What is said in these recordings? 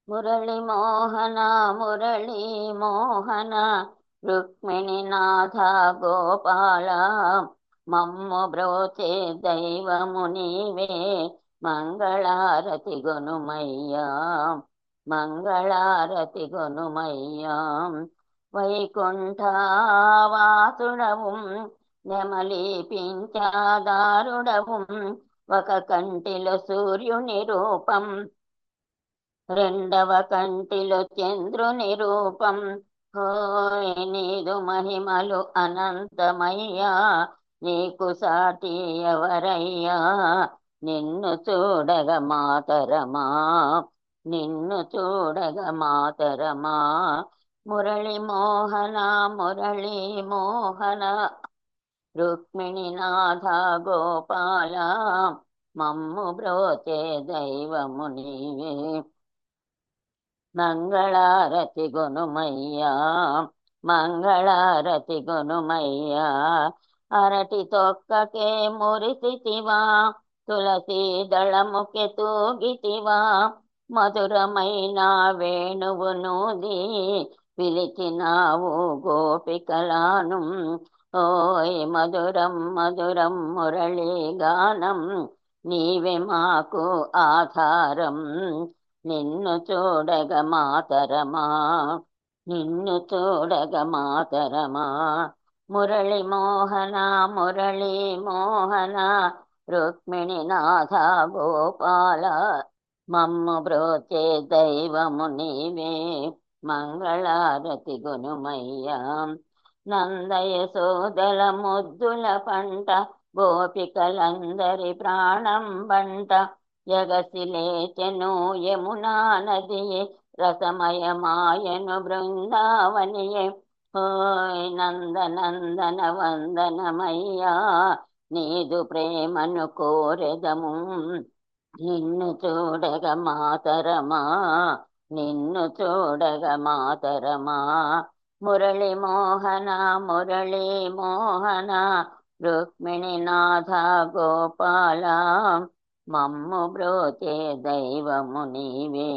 మురళి మోహన మురళి మోహన రుక్మిణి నాథ గోపాల మమ్ము బ్రోచే దైవము నీవే మంగళారతి గొనుమయ్యా మంగళారతి గొనుమయ్యా వైకుంఠవాసుడవు నెమలిపించాదారుడవు ఒక కంటిలో సూర్యుని రూపం రెండవ కంటిలో చంద్రుని రూపం హోయ్ నీదు మహిమలు అనంతమయ్యా నీకు సాటి ఎవరయ్యా నిన్ను చూడగ మాతరమా నిన్ను చూడగ మాతరమా మురళి మోహన మురళి మోహన రుక్మిణి నాథ గోపాల మమ్ము బ్రోచే దైవము నీవే మంగళారతి గొనుమయ్యా మంగళారతి గొనుమయ్యా అరటి తొక్కకే మురిసితివా తులసి దళముకే తూగితివా మధురమైన వేణువు నూది పిలిచినావు గోపికలాను ఓయ్ మధురం మధురం మురళీ గానం నీవే మాకు ఆధారం నిన్ను చూడగ మాతరమా నిన్ను చూడగ మాతరమా మురళి మోహన మురళి మోహన రుక్మిణి నాథ గోపాల మమ్ము బ్రోచే దైవము నీవే మంగళారతి గుణమయ్యా నందయ సోదల ముద్దుల పంట గోపికలందరి ప్రాణం బంట జగసిలేచెను యమునా నదియే రసమయమాయను బృందావనియే ఓయ్ నందనందన వందనమయ్యా నీదు ప్రేమను కోరెదము నిన్ను చూడగ మాతరమా నిన్ను చూడగ మాతరమా మురళి మోహన మురళి మోహన రుక్మిణి నాథ గోపాల మమ్ము బ్రోచే దైవము నీవే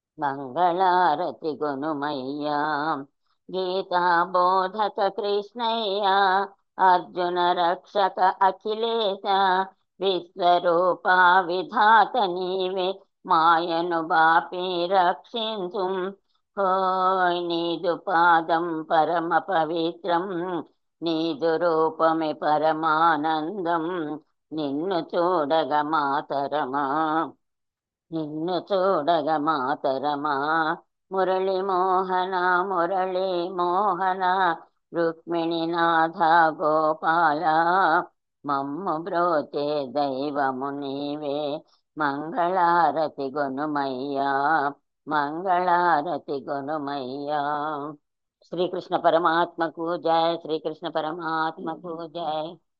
మంగళారతి గుణమయ్యా గీతా బోధక కృష్ణయ్య అర్జున రక్షక అఖిలేశ విశ్వరూప విధాత నీవే మాయను బాపి రక్షించు హోయ్ నీదు పాదం పరమ పవిత్రం నీదు రూపమే పరమానందం నిన్ను చూడగ మాతరమా నిన్ను చూడగ మాతరమా మురళి మోహన మురళి మోహన రుక్మిణి నాథ గోపాల మమ్ము బ్రోచే దైవము నీవే మంగళారతి గుణమయ్యా మంగళారతి గుణమయ్యా శ్రీకృష్ణ పరమాత్మకు జయ శ్రీకృష్ణ పరమాత్మకు జయ